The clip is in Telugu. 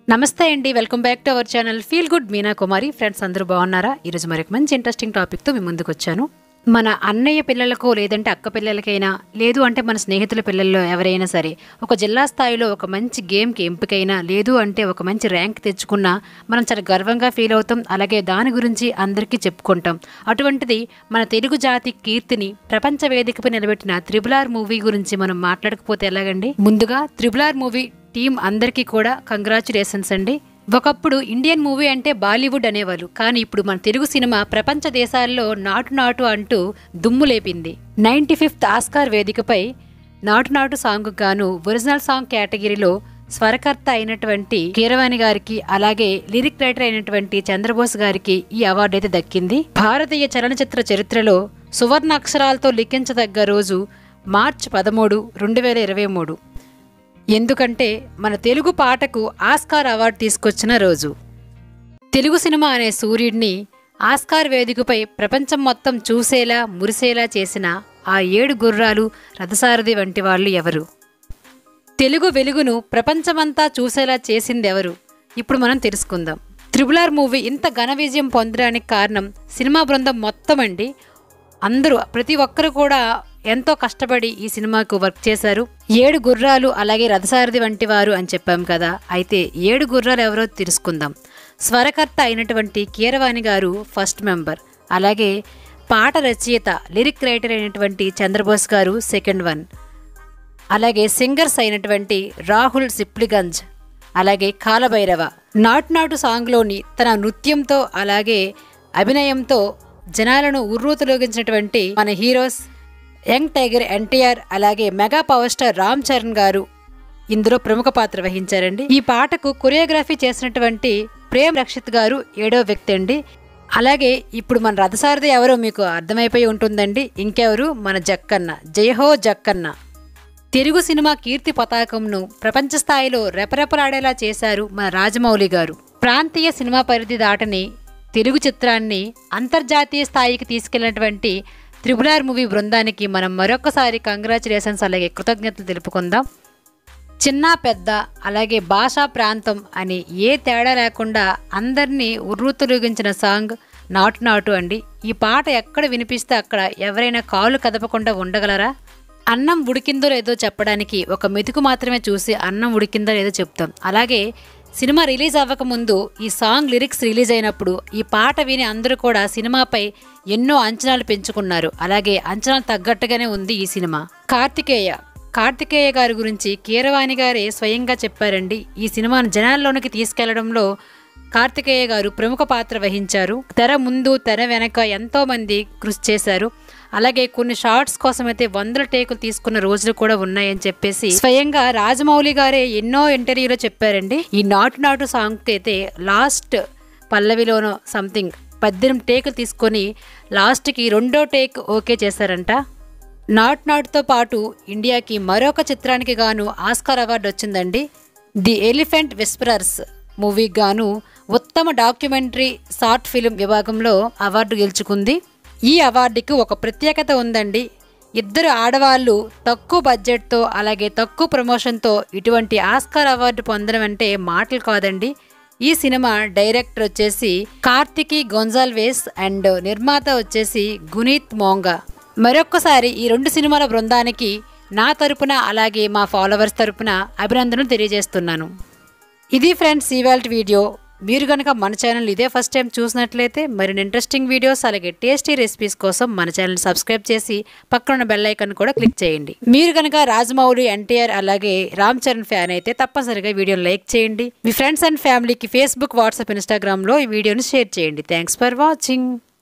నమస్తే అండి welcome back to our channel feel good Meena Kumari friends అందరూ బాగున్నారా ఈరోజు మరొక మంచి ఇంట్రెస్టింగ్ టాపిక్తో మీ ముందుకు వచ్చాను మన అన్నయ్య పిల్లలకు లేదంటే అక్క పిల్లలకైనా లేదు అంటే మన స్నేహితుల పిల్లల్లో ఎవరైనా సరే ఒక జిల్లా స్థాయిలో ఒక మంచి గేమ్కి ఎంపికైనా లేదు అంటే ఒక మంచి ర్యాంక్ తెచ్చుకున్నా మనం చాలా గర్వంగా ఫీల్ అవుతాం అలాగే దాని గురించి అందరికీ చెప్పుకుంటాం అటువంటిది మన తెలుగు జాతి కీర్తిని ప్రపంచ వేదికపై నిలబెట్టిన త్రిబులార్ మూవీ గురించి మనం మాట్లాడకపోతే ఎలాగండి ముందుగా త్రిబులార్ మూవీ టీం అందరికీ కూడా కంగ్రాచులేషన్స్ అండి ఒకప్పుడు ఇండియన్ మూవీ అంటే బాలీవుడ్ అనేవాళ్ళు కానీ ఇప్పుడు మన తెలుగు సినిమా ప్రపంచ దేశాల్లో నాటు నాటు అంటూ దుమ్ము లేపింది నైంటీ ఫిఫ్త్ ఆస్కార్ వేదికపై నాటు నాటు సాంగ్ గాను ఒరిజినల్ సాంగ్ కేటగిరీలో స్వరకర్త అయినటువంటి కీరవాణి గారికి అలాగే లిరిక్ రైటర్ అయినటువంటి చంద్రబోస్ గారికి ఈ అవార్డు అయితే దక్కింది భారతీయ చలనచిత్ర చరిత్రలో సువర్ణ అక్షరాలతో లిఖించదగ్గ రోజు మార్చ్ పదమూడు రెండు వేల ఇరవై మూడు ఎందుకంటే మన తెలుగు పాటకు ఆస్కార్ అవార్డు తీసుకొచ్చిన రోజు తెలుగు సినిమా అనే సూర్యుడిని ఆస్కార్ వేదికపై ప్రపంచం మొత్తం చూసేలా మురిసేలా చేసిన ఆ ఏడు గుర్రాలు రథసారథి వంటి వాళ్ళు ఎవరు తెలుగు వెలుగును ప్రపంచమంతా చూసేలా చేసింది ఎవరు ఇప్పుడు మనం తెలుసుకుందాం త్రిబులార్ మూవీ ఇంత ఘన విజయం పొందడానికి కారణం సినిమా బృందం మొత్తం అండి అందరూ ప్రతి ఒక్కరు కూడా ఎంతో కష్టపడి ఈ సినిమాకు వర్క్ చేశారు ఏడు గుర్రాలు అలాగే రథసారథి వంటి వారు అని చెప్పాం కదా అయితే ఏడు గుర్రాలు ఎవరో తెలుసుకుందాం స్వరకర్త అయినటువంటి కీరవాణి గారు ఫస్ట్ మెంబర్ అలాగే పాట రచయిత లిరిక్ రైటర్ అయినటువంటి చంద్రబోస్ గారు సెకండ్ వన్ అలాగే సింగర్స్ అయినటువంటి రాహుల్ సిప్లిగంజ్ అలాగే కాలభైరవ నాటు నాటు సాంగ్లోని తన నృత్యంతో అలాగే అభినయంతో జనాలను ఉర్రూతలోగించినటువంటి మన హీరోస్ యంగ్ టైగర్ ఎన్టీఆర్ అలాగే mega power star Ram Charan garu ఇందులో ప్రముఖ పాత్ర వహించారండి ఈ పాటకు కొరియోగ్రఫీ చేసినటువంటి ప్రేమ్ రక్షిత్ గారు ఏడో వ్యక్తి అండి అలాగే ఇప్పుడు మన రథసారథి ఎవరో మీకు అర్థమైపోయి ఉంటుందండి ఇంకెవరు మన జక్కన్న జయహో జక్కన్న తెలుగు సినిమా కీర్తి పతాకంను ప్రపంచ స్థాయిలో రెపరెపలాడేలా చేశారు మన రాజమౌళి గారు ప్రాంతీయ సినిమా పరిధి దాటని తెలుగు చిత్రాన్ని అంతర్జాతీయ స్థాయికి తీసుకెళ్లినటువంటి త్రిబులార్ మూవీ బృందానికి మనం మరొకసారి కంగ్రాచులేషన్స్ అలాగే కృతజ్ఞతలు తెలుపుకుందాం చిన్న పెద్ద అలాగే భాషా ప్రాంతం అని ఏ తేడా లేకుండా అందరినీ ఉర్రూతులుగించిన సాంగ్ నాటు నాటు అండి ఈ పాట ఎక్కడ వినిపిస్తే అక్కడ ఎవరైనా కాలు కదపకుండా ఉండగలరా అన్నం ఉడికిందో లేదో చెప్పడానికి ఒక మెతుకు మాత్రమే చూసి అన్నం ఉడికిందో లేదో చెప్తాం అలాగే సినిమా రిలీజ్ అవ్వకముందు ఈ సాంగ్ లిరిక్స్ రిలీజ్ అయినప్పుడు ఈ పాట విని అందరూ కూడా సినిమాపై ఎన్నో అంచనాలు పెంచుకున్నారు అలాగే అంచనాలు తగ్గట్టుగానే ఉంది ఈ సినిమా కార్తికేయ కార్తికేయ గారి గురించి కీరవాణి గారే స్వయంగా చెప్పారండి ఈ సినిమాను జనాల్లోనికి తీసుకెళ్లడంలో కార్తికేయ గారు ప్రముఖ పాత్ర వహించారు తెర ముందు తెర వెనక ఎంతో మంది కృషి చేశారు అలాగే కొన్ని షార్ట్స్ కోసం అయితే వందల టేకులు తీసుకున్న రోజులు కూడా ఉన్నాయని చెప్పేసి స్వయంగా రాజమౌళి గారే ఎన్నో ఇంటర్వ్యూలో చెప్పారండి ఈ నాటు నాటు సాంగ్ అయితే లాస్ట్ పల్లవిలోనో సంథింగ్ పద్దెనిమిది టేకులు తీసుకొని లాస్ట్కి రెండో టేక్ ఓకే చేశారంట నాట్ నాట్తో పాటు ఇండియాకి మరొక చిత్రానికి గాను ఆస్కార్ అవార్డు వచ్చిందండి ది ఎలిఫెంట్ విస్పరర్స్ మూవీకి గాను ఉత్తమ డాక్యుమెంటరీ షార్ట్ ఫిలిం విభాగంలో అవార్డు గెలుచుకుంది ఈ అవార్డుకి ఒక ప్రత్యేకత ఉందండి ఇద్దరు ఆడవాళ్ళు తక్కువ బడ్జెట్తో అలాగే తక్కువ ప్రమోషన్తో ఇటువంటి ఆస్కార్ అవార్డు పొందడం అంటే మాటలు కాదండి ఈ సినిమా డైరెక్టర్ వచ్చేసి కార్తికి గొంజాల్వేస్ అండ్ నిర్మాత వచ్చేసి గునీత్ మోంగా మరొక్కసారి ఈ రెండు సినిమాల బృందానికి నా తరపున అలాగే మా ఫాలోవర్స్ తరపున అభినందనలు తెలియజేస్తున్నాను ఇది ఫ్రెండ్స్ ఇవాళ వీడియో మీరు కనుక మన ఛానల్ ఇదే ఫస్ట్ టైం చూసినట్లయితే మరిన్ని ఇంట్రెస్టింగ్ వీడియోస్ అలాగే టేస్టీ రెసిపీస్ కోసం మన ఛానల్ సబ్స్క్రైబ్ చేసి పక్కన బెల్ ఐకాన్ కూడా క్లిక్ చేయండి మీరు కనుక రాజమౌళి ఎన్టీఆర్ అలాగే రామ్ చరణ్ ఫ్యాన్ అయితే తప్పనిసరిగా వీడియోని లైక్ చేయండి మీ ఫ్రెండ్స్ అండ్ ఫ్యామిలీకి ఫేస్బుక్ వాట్సాప్ ఇన్స్టాగ్రామ్లో ఈ వీడియోని షేర్ చేయండి థ్యాంక్స్ ఫర్ వాచింగ్